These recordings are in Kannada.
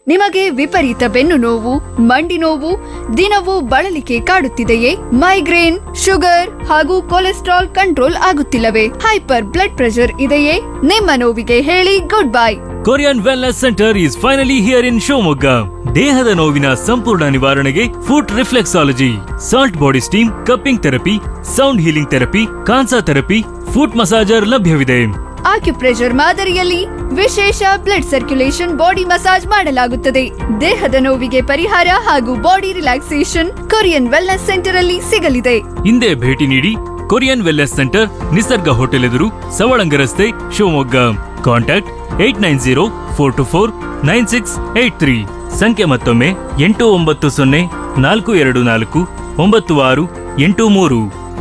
ನಿಮಗೆ ವಿಪರೀತ ಬೆನ್ನು ನೋವು ಮಂಡಿ ನೋವು ದಿನವೂ ಬಳಲಿಕೆ ಕಾಡುತ್ತಿದೆಯೇ ಮೈಗ್ರೇನ್ ಶುಗರ್ ಹಾಗೂ ಕೊಲೆಸ್ಟ್ರಾಲ್ ಕಂಟ್ರೋಲ್ ಆಗುತ್ತಿಲ್ಲವೇ ಹೈಪರ್ ಬ್ಲಡ್ ಪ್ರೆಷರ್ ಇದೆಯೇ ನಿಮ್ಮ ನೋವಿಗೆ ಹೇಳಿ good bye Korean wellness centre is finally here in Shivamogga ದೇಹದ ನೋವಿನ ಸಂಪೂರ್ಣ ನಿವಾರಣೆಗೆ foot reflexology salt body steam cupping therapy sound healing therapy kansa therapy foot massager ಲಭ್ಯವಿದೆ ಆಕ್ಯುಪ್ರೆಷರ್ ಮಾದರಿಯಲ್ಲಿ ವಿಶೇಷ ಬ್ಲಡ್ ಸರ್ಕ್ಯುಲೇಷನ್ ಬಾಡಿ ಮಸಾಜ್ ಮಾಡಲಾಗುತ್ತದೆ ದೇಹದ ನೋವಿಗೆ ಪರಿಹಾರ ಹಾಗೂ body relaxation Korean wellness centre ಅಲ್ಲಿ ಸಿಗಲಿದೆ ಹಿಂದೆ ಭೇಟಿ ನೀಡಿ Korean wellness centre Nisarga hotel ಎದುರು ಸವಳಂಗ ರಸ್ತೆ Shivamogga contact eight nine zero four two four nine six eight three ಸಂಖ್ಯೆ ಮತ್ತೊಮ್ಮೆ ಎಂಟು ಒಂಬತ್ತು ಸೊನ್ನೆ ನಾಲ್ಕು ಎರಡು ನಾಲ್ಕು ಒಂಬತ್ತು ಆರು ಎಂಟು ಮೂರು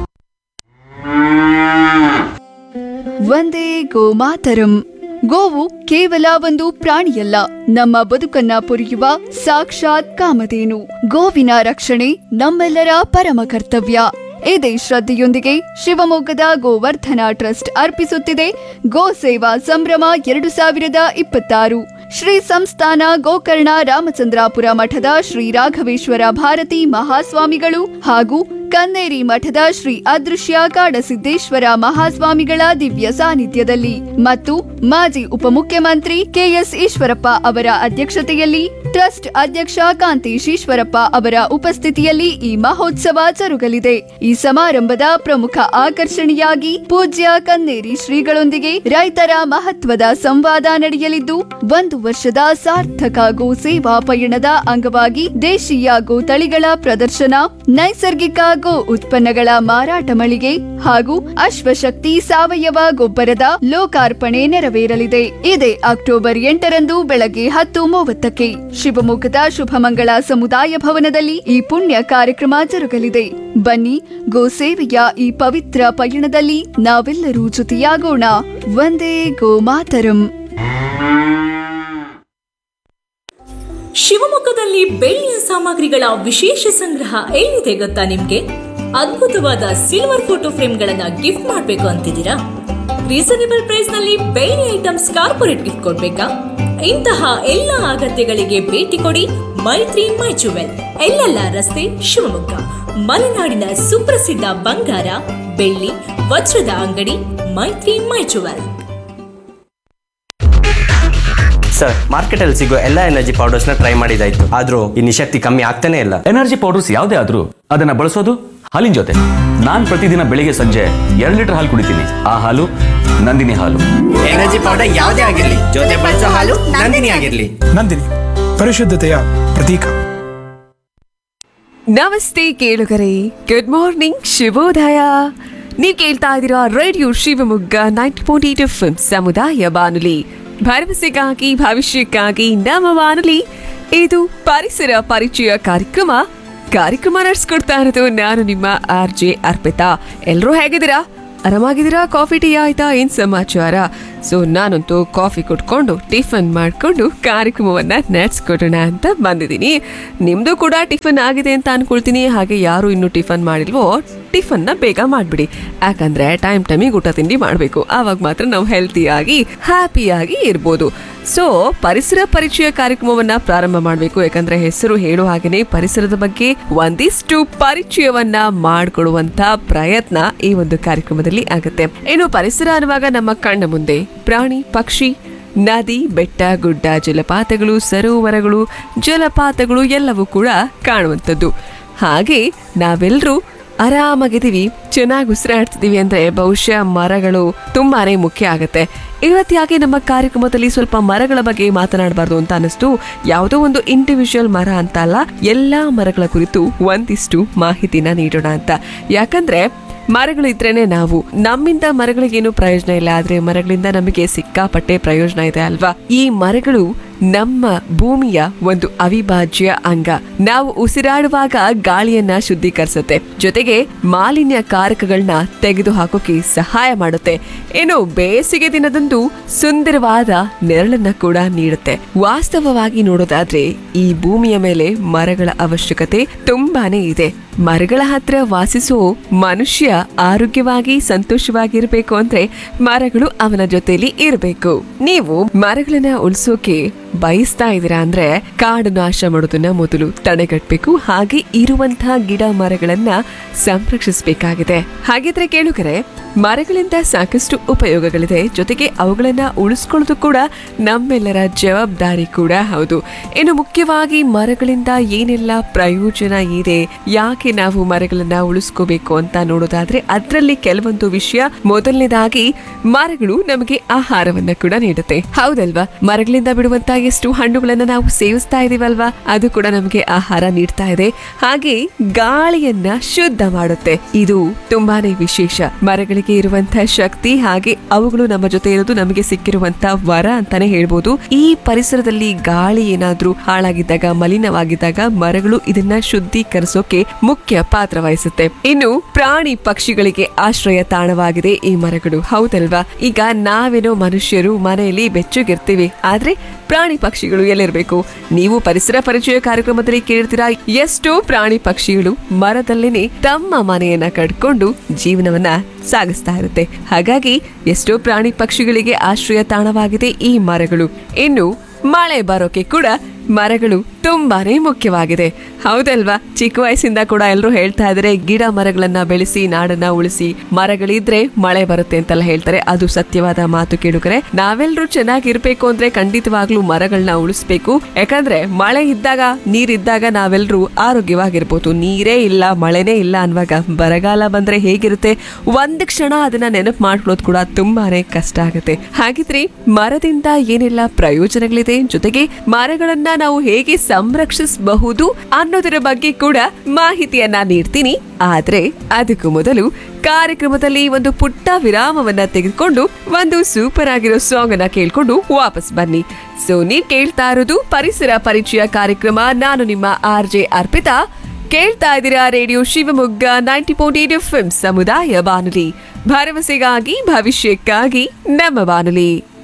ಒಂದೇ ಗೋಮಾತರಂ ಗೋವು ಕೇವಲ ಒಂದು ಪ್ರಾಣಿಯಲ್ಲ ನಮ್ಮ ಬದುಕನ್ನ ಪೊರೆಯುವ ಸಾಕ್ಷಾತ್ ಕಾಮಧೇನು ಗೋವಿನ ರಕ್ಷಣೆ ನಮ್ಮೆಲ್ಲರ ಪರಮ ಕರ್ತವ್ಯ ಇದೇ ಶ್ರದ್ಧೆಯೊಂದಿಗೆ ಶಿವಮೊಗ್ಗದ ಗೋವರ್ಧನ ಟ್ರಸ್ಟ್ ಅರ್ಪಿಸುತ್ತಿದೆ ಗೋ ಸೇವಾ ಸಂಭ್ರಮ ಎರಡು ಸಾವಿರದ ಇಪ್ಪತ್ತಾರು ಶ್ರೀ ಸಂಸ್ಥಾನ ಗೋಕರ್ಣ ರಾಮಚಂದ್ರಾಪುರ ಮಠದ ಶ್ರೀ ರಾಘವೇಶ್ವರ ಭಾರತಿ ಮಹಾಸ್ವಾಮಿಗಳು ಹಾಗೂ ಕನ್ನೇರಿ ಮಠದ ಶ್ರೀ ಅದೃಶ್ಯ ಕಾಡಸಿದ್ದೇಶ್ವರ ಮಹಾಸ್ವಾಮಿಗಳ ದಿವ್ಯ ಸಾನ್ನಿಧ್ಯದಲ್ಲಿ ಮತ್ತು ಮಾಜಿ ಉಪಮುಖ್ಯಮಂತ್ರಿ ಕೆಎಸ್ ಈಶ್ವರಪ್ಪ ಅವರ ಅಧ್ಯಕ್ಷತೆಯಲ್ಲಿ ಟ್ರಸ್ಟ್ ಅಧ್ಯಕ್ಷ ಕಾಂತೇಶ್ ಈಶ್ವರಪ್ಪ ಅವರ ಉಪಸ್ಥಿತಿಯಲ್ಲಿ ಈ ಮಹೋತ್ಸವ ಜರುಗಲಿದೆ ಈ ಸಮಾರಂಭದ ಪ್ರಮುಖ ಆಕರ್ಷಣೆಯಾಗಿ ಪೂಜ್ಯ ಕನ್ನೇರಿ ಶ್ರೀಗಳೊಂದಿಗೆ ರೈತರ ಮಹತ್ವದ ಸಂವಾದ ನಡೆಯಲಿದ್ದು ಒಂದು ವರ್ಷದ ಸಾರ್ಥಕ ಗೋ ಸೇವಾ ಪಯಣದ ಅಂಗವಾಗಿ ದೇಶೀಯ ಗೋ ತಳಿಗಳ ಪ್ರದರ್ಶನ ನೈಸರ್ಗಿಕ ಗೋ ಉತ್ಪನ್ನಗಳ ಮಾರಾಟ ಮಳಿಗೆ ಹಾಗೂ ಅಶ್ವಶಕ್ತಿ ಸಾವಯವ ಗೊಬ್ಬರದ ಲೋಕಾರ್ಪಣೆ ನೆರವೇರಲಿದೆ ಇದೇ ಅಕ್ಟೋಬರ್ ಎಂಟರಂದು ಬೆಳಗ್ಗೆ ಹತ್ತು ಮೂವತ್ತಕ್ಕೆ ಶಿವಮೊಗ್ಗದ ಶುಭಮಂಗಳ ಸಮುದಾಯ ಭವನದಲ್ಲಿ ಈ ಪುಣ್ಯ ಕಾರ್ಯಕ್ರಮ ಜರುಗಲಿದೆ ಬನ್ನಿ ಗೋ ಸೇವೆಯ ಈ ಪವಿತ್ರ ಪಯಣದಲ್ಲಿ ನಾವೆಲ್ಲರೂ ಜೊತೆಯಾಗೋಣ ಒಂದೇ ಗೋಮಾತರಂ ಶಿವಮೊಗ್ಗದಲ್ಲಿ ಬೆಳ್ಳಿಯ ಸಾಮಗ್ರಿಗಳ ವಿಶೇಷ ಸಂಗ್ರಹ ಎಲ್ಲಿದೆ ಗೊತ್ತಾ ನಿಮ್ಗೆ ಅದ್ಭುತವಾದ ಸಿಲ್ವರ್ ಫೋಟೋ ಫ್ರೇಮ್ಗಳನ್ನ ಗಿಫ್ಟ್ ಮಾಡ್ಬೇಕು ಅಂತಿದ್ದೀರಾ ರೀಸನೇಬಲ್ ಪ್ರೈಸ್ ನಲ್ಲಿ ಬೆಳ್ಳಿ ಐಟಮ್ಸ್ ಕಾರ್ಪೊರೇಟ್ ಗಿಫ್ಟ್ ಕೊಡ್ಬೇಕಾ ಇಂತಹ ಎಲ್ಲ ಅಗತ್ಯಗಳಿಗೆ ಭೇಟಿ ಕೊಡಿ ಮೈತ್ರಿ ಮೈ ಜುವೆಲ್ ಎಲ್ಲೆಲ್ಲ ರಸ್ತೆ ಶಿವಮೊಗ್ಗ ಮಲೆನಾಡಿನ ಸುಪ್ರಸಿದ್ಧ ಬಂಗಾರ ಬೆಳ್ಳಿ ವಜ್ರದ ಅಂಗಡಿ ಮೈತ್ರಿ ಮೈ ಜುವೆಲ್ ಸರ್ ಮಾರ್ಕೆಟಲ್ಲಿ ಸಿಗೋ ಎಲ್ಲ ಎನರ್ಜಿ ಪೌಡರ್ಸ್ನ ಟ್ರೈ ಮಾಡಿದಾಯ್ತು ಆದ್ರೂ ಈ ನಿಶಕ್ತಿ ಕಮ್ಮಿ ಆಗ್ತಾನೆ ಇಲ್ಲ ಎನರ್ಜಿ ಪೌಡರ್ಸ್ ಯಾವುದೇ ಆದ್ರೂ ಅದನ್ನ ಬಳಸೋದು ಹಾಲಿನ ಜೊತೆ ನಾನ್ ಪ್ರತಿದಿನ ಬೆಳಿಗ್ಗೆ ಸಂಜೆ ಎರಡು ಲೀಟರ್ ಹಾಲು ಕುಡಿತೀನಿ ಆ ಹಾಲು ನಂದಿನಿ ಹಾಲು ಎನರ್ಜಿ ಪೌಡರ್ ಯಾವುದೇ ಆಗಿರ್ಲಿ ಜೊತೆ ಬಳಸೋ ಹಾಲು ನಂದಿನಿ ಆಗಿರ್ಲಿ ನಂದಿನಿ ಪರಿಶುದ್ಧತೆಯ ಪ್ರತೀಕ ನಮಸ್ತೆ ಕೇಳುಗರೆ ಗುಡ್ ಮಾರ್ನಿಂಗ್ ಶುಭೋದಯ ನೀವು ಕೇಳ್ತಾ ಇದ್ದೀರಾ radio Shivamogga ninety point eight F ಸಮುದಾಯ ಬಾನುಲಿ ಭರವಸೆಗಾಗಿ ಭವಿಷ್ಯಕ್ಕಾಗಿ ನಮ್ಮ ಬಾನುಲಿ ಇದು ಪರಿಸರ ಪರಿಚಯ ಕಾರ್ಯಕ್ರಮ ಕಾರ್ಯಕ್ರಮ ನಡೆಸ್ಕೊಡ್ತಾ ಇರೋದು ನಾನು ನಿಮ್ಮ ಆರ್ ಜೆ ಅರ್ಪಿತಾ ಎಲ್ಲರೂ ಹೇಗಿದ್ದೀರಾ ಆರಾಮಾಗಿದ್ದೀರಾ ಕಾಫಿ ಟೀ ಆಯ್ತಾ ಏನ್ ಸಮಾಚಾರ ಸೊ ನಾನಂತೂ ಕಾಫಿ ಕುಟ್ಕೊಂಡು ಟಿಫನ್ ಮಾಡ್ಕೊಂಡು ಕಾರ್ಯಕ್ರಮವನ್ನ ನಡೆಸ್ಕೊಡೋಣ ಅಂತ ಬಂದಿದ್ದೀನಿ ನಿಮ್ದು ಕೂಡ ಟಿಫನ್ ಆಗಿದೆ ಅಂತ ಅನ್ಕೊಳ್ತೀನಿ ಹಾಗೆ ಯಾರು ಇನ್ನೂ ಟಿಫನ್ ಮಾಡಿಲ್ವೋ ಟಿಫನ್ನ ಬೇಗ ಮಾಡ್ಬಿಡಿ ಯಾಕಂದ್ರೆ ಟೈಮ್ ಟೈಮಿಗೆ ಊಟ ತಿಂಡಿ ಮಾಡಬೇಕು ಆವಾಗ ಮಾತ್ರ ನಾವು ಹೆಲ್ತಿಯಾಗಿ ಹ್ಯಾಪಿಯಾಗಿ ಇರ್ಬೋದು ಸೊ ಪರಿಸರ ಪರಿಚಯ ಕಾರ್ಯಕ್ರಮವನ್ನ ಪ್ರಾರಂಭ ಮಾಡಬೇಕು ಯಾಕಂದ್ರೆ ಹೆಸರು ಹೇಳೋ ಹಾಗೇನೆ ಪರಿಸರದ ಬಗ್ಗೆ ಒಂದಿಷ್ಟು ಪರಿಚಯವನ್ನ ಮಾಡಿಕೊಡುವಂತ ಪ್ರಯತ್ನ ಈ ಒಂದು ಕಾರ್ಯಕ್ರಮದಲ್ಲಿ ಆಗುತ್ತೆ ಇನ್ನು ಪರಿಸರ ಅನ್ನುವಾಗ ನಮ್ಮ ಕಣ್ಣ ಮುಂದೆ ಪ್ರಾಣಿ ಪಕ್ಷಿ ನದಿ ಬೆಟ್ಟ ಗುಡ್ಡ ಜಲಪಾತಗಳು ಸರೋವರಗಳು ಜಲಪಾತಗಳು ಎಲ್ಲವೂ ಕೂಡ ಕಾಣುವಂಥದ್ದು ಹಾಗೆ ನಾವೆಲ್ಲರೂ ಆರಾಮಾಗಿದ್ದೀವಿ ಚೆನ್ನಾಗಿ ಉಸಿರಾಡ್ತಿದೀವಿ ಅಂದ್ರೆ ಬಹುಶಃ ಮರಗಳು ತುಂಬಾನೇ ಮುಖ್ಯ ಆಗತ್ತೆ ಇವತ್ತಾಗಿ ನಮ್ಮ ಕಾರ್ಯಕ್ರಮದಲ್ಲಿ ಸ್ವಲ್ಪ ಮರಗಳ ಬಗ್ಗೆ ಮಾತನಾಡಬಾರ್ದು ಅಂತ ಅನಿಸ್ತು ಯಾವುದೋ ಒಂದು ಇಂಡಿವಿಜುವಲ್ ಮರ ಅಂತ ಅಲ್ಲ ಎಲ್ಲಾ ಮರಗಳ ಕುರಿತು ಒಂದಿಷ್ಟು ಮಾಹಿತಿನ ನೀಡೋಣ ಅಂತ ಯಾಕಂದ್ರೆ ಮರಗಳಿದ್ರೇನೆ ನಾವು ನಮ್ಮಿಂದ ಮರಗಳಿಗೇನು ಪ್ರಯೋಜನ ಇಲ್ಲ ಆದ್ರೆ ಮರಗಳಿಂದ ನಮಗೆ ಸಿಕ್ಕಾಪಟ್ಟೆ ಪ್ರಯೋಜನ ಇದೆ ಅಲ್ವಾ ಈ ಮರಗಳು ನಮ್ಮ ಭೂಮಿಯ ಒಂದು ಅವಿಭಾಜ್ಯ ಅಂಗ ನಾವು ಉಸಿರಾಡುವಾಗ ಗಾಳಿಯನ್ನ ಶುದ್ಧೀಕರಿಸುತ್ತೆ ಜೊತೆಗೆ ಮಾಲಿನ್ಯ ಕಾರಕಗಳನ್ನ ತೆಗೆದು ಹಾಕೋಕೆ ಸಹಾಯ ಮಾಡುತ್ತೆ ಇನ್ನು ಬೇಸಿಗೆ ದಿನದಂದು ಸುಂದರವಾದ ನೆರಳನ್ನ ಕೂಡ ನೀಡುತ್ತೆ ವಾಸ್ತವವಾಗಿ ನೋಡೋದಾದ್ರೆ ಈ ಭೂಮಿಯ ಮೇಲೆ ಮರಗಳ ಅವಶ್ಯಕತೆ ತುಂಬಾನೇ ಇದೆ ಮರಗಳ ಹತ್ರ ವಾಸಿಸೋ ಮನುಷ್ಯ ಆರೋಗ್ಯವಾಗಿ ಸಂತೋಷವಾಗಿರ್ಬೇಕು ಅಂದ್ರೆ ಮರಗಳು ಅವನ ಜೊತೆಲಿ ಇರಬೇಕು ನೀವು ಮರಗಳನ್ನ ಉಳಿಸೋಕೆ ಬಯಸ್ತಾ ಇದ್ದೀರಾ ಅಂದ್ರೆ ಕಾಡು ನಾಶ ಮಾಡೋದನ್ನ ಮೊದಲು ತಡೆಗಟ್ಟಬೇಕು ಹಾಗೆ ಇರುವಂತಹ ಗಿಡ ಮರಗಳನ್ನ ಸಂರಕ್ಷಿಸಬೇಕಾಗಿದೆ ಹಾಗಿದ್ರೆ ಕೇಳುಗರೆ ಮರಗಳಿಂದ ಸಾಕಷ್ಟು ಉಪಯೋಗಗಳಿದೆ ಜೊತೆಗೆ ಅವುಗಳನ್ನ ಉಳಿಸ್ಕೊಳ್ಳೋದು ಕೂಡ ನಮ್ಮೆಲ್ಲರ ಜವಾಬ್ದಾರಿ ಕೂಡ ಹೌದು ಇನ್ನು ಮುಖ್ಯವಾಗಿ ಮರಗಳಿಂದ ಏನೆಲ್ಲ ಪ್ರಯೋಜನ ಇದೆ ಯಾಕೆ ನಾವು ಮರಗಳನ್ನ ಉಳಿಸ್ಕೋಬೇಕು ಅಂತ ನೋಡೋದಾದ್ರೆ ಅದರಲ್ಲಿ ಕೆಲವೊಂದು ವಿಷಯ ಮೊದಲನೇದಾಗಿ ಮರಗಳು ನಮಗೆ ಆಹಾರವನ್ನ ಕೂಡ ನೀಡುತ್ತೆ ಹೌದಲ್ವಾ ಮರಗಳಿಂದ ಬಿಡುವಂತ ಎಷ್ಟು ಹಣ್ಣುಗಳನ್ನ ನಾವು ಸೇವಿಸ್ತಾ ಇದೀವಲ್ವಾ ಅದು ಕೂಡ ನಮಗೆ ಆಹಾರ ನೀಡ್ತಾ ಇದೆ ಹಾಗೆ ಗಾಳಿಯನ್ನ ಶುದ್ಧ ಮಾಡುತ್ತೆ ಇದು ತುಂಬಾನೇ ವಿಶೇಷ ಮರಗಳಿಗೆ ಇರುವಂತಹ ಶಕ್ತಿ ಹಾಗೆ ಅವುಗಳು ನಮ್ಮ ಜೊತೆ ಇರೋದು ನಮಗೆ ಸಿಕ್ಕಿರುವಂತ ವರ ಅಂತಾನೆ ಹೇಳ್ಬೋದು ಈ ಪರಿಸರದಲ್ಲಿ ಗಾಳಿ ಏನಾದ್ರೂ ಹಾಳಾಗಿದ್ದಾಗ ಮಲಿನವಾಗಿದ್ದಾಗ ಮರಗಳು ಇದನ್ನ ಶುದ್ಧೀಕರಿಸೋಕೆ ಮುಖ್ಯ ಪಾತ್ರ ವಹಿಸುತ್ತೆ ಇನ್ನು ಪ್ರಾಣಿ ಪಕ್ಷಿಗಳಿಗೆ ಆಶ್ರಯ ತಾಣವಾಗಿದೆ ಈ ಮರಗಳು ಹೌದಲ್ವಾ ಈಗ ನಾವೇನೋ ಮನುಷ್ಯರು ಮನೆಯಲ್ಲಿ ಬೆಚ್ಚಗಿರ್ತೀವಿ ಆದ್ರೆ ಪ್ರಾಣಿ ಪಕ್ಷಿಗಳು ಎಲ್ಲಿರ್ಬೇಕು ನೀವು ಪರಿಸರ ಪರಿಚಯ ಕಾರ್ಯಕ್ರಮದಲ್ಲಿ ಕೇಳ್ತೀರಾ ಎಷ್ಟೋ ಪ್ರಾಣಿ ಪಕ್ಷಿಗಳು ಮರದಲ್ಲೇನೆ ತಮ್ಮ ಮನೆಯನ್ನ ಕಟ್ಕೊಂಡು ಜೀವನವನ್ನ ಸಾಗಿಸ್ತಾ ಇರುತ್ತೆ ಹಾಗಾಗಿ ಎಷ್ಟೋ ಪ್ರಾಣಿ ಪಕ್ಷಿಗಳಿಗೆ ಆಶ್ರಯ ತಾಣವಾಗಿದೆ ಈ ಮರಗಳು ಇನ್ನು ಮಳೆ ಬರೋಕೆ ಕೂಡ ಮರಗಳು ತುಂಬಾನೇ ಮುಖ್ಯವಾಗಿದೆ ಹೌದಲ್ವಾ ಚಿಕ್ಕ ವಯಸ್ಸಿಂದ ಕೂಡ ಎಲ್ಲರೂ ಹೇಳ್ತಾ ಇದ್ದಾರೆ ಗಿಡ ಮರಗಳನ್ನ ಬೆಳೆಸಿ ನಾಡನ್ನ ಉಳಿಸಿ ಮರಗಳಿದ್ರೆ ಮಳೆ ಬರುತ್ತೆ ಅಂತೆಲ್ಲ ಹೇಳ್ತಾರೆ ಅದು ಸತ್ಯವಾದ ಮಾತು ಕೇಳುಗರೆ ನಾವೆಲ್ಲರೂ ಚೆನ್ನಾಗಿರ್ಬೇಕು ಅಂದ್ರೆ ಖಂಡಿತವಾಗ್ಲೂ ಮರಗಳನ್ನ ಉಳಿಸ್ಬೇಕು ಯಾಕಂದ್ರೆ ಮಳೆ ಇದ್ದಾಗ ನೀರಿದ್ದಾಗ ನಾವೆಲ್ಲರೂ ಆರೋಗ್ಯವಾಗಿರ್ಬೋದು ನೀರೇ ಇಲ್ಲ ಮಳೆನೇ ಇಲ್ಲ ಅನ್ನುವಾಗ ಬರಗಾಲ ಬಂದ್ರೆ ಹೇಗಿರುತ್ತೆ ಒಂದ್ ಕ್ಷಣ ಅದನ್ನ ನೆನಪು ಮಾಡ್ಕೊಳ್ಳೋದು ಕೂಡ ತುಂಬಾನೇ ಕಷ್ಟ ಆಗುತ್ತೆ ಹಾಗಿದ್ರೆ ಮರದಿಂದ ಏನೆಲ್ಲ ಪ್ರಯೋಜನಗಳಿದೆ ಜೊತೆಗೆ ಮರಗಳನ್ನ ನಾವು ಹೇಗೆ ಸಂರಕ್ಷಿಸಬಹುದು ಅನ್ನೋದರ ಬಗ್ಗೆ ಕೂಡ ಮಾಹಿತಿಯನ್ನ ನೀಡ್ತೀನಿ ಆದ್ರೆ ಅದಕ್ಕೂ ಮೊದಲು ಕಾರ್ಯಕ್ರಮದಲ್ಲಿ ಒಂದು ಪುಟ್ಟ ವಿರಾಮವನ್ನ ತೆಗೆದುಕೊಂಡು ಒಂದು ಸೂಪರ್ ಆಗಿರೋ ಸಾಂಗ್ ಅನ್ನ ಕೇಳ್ಕೊಂಡು ವಾಪಸ್ ಬನ್ನಿ ಸೊ ನೀವ್ ಕೇಳ್ತಾ ಇರೋದು ಪರಿಸರ ಪರಿಚಯ ಕಾರ್ಯಕ್ರಮ ನಾನು ನಿಮ್ಮ ಆರ್ ಜೆ ಅರ್ಪಿತಾ ಕೇಳ್ತಾ ಇದ್ದೀರಾ radio Shivamogga ninety point eight F ಸಮುದಾಯ ಬಾನುಲಿ ಭರವಸೆಗಾಗಿ ಭವಿಷ್ಯಕ್ಕಾಗಿ ನಮ್ಮ ಬಾನುಲಿ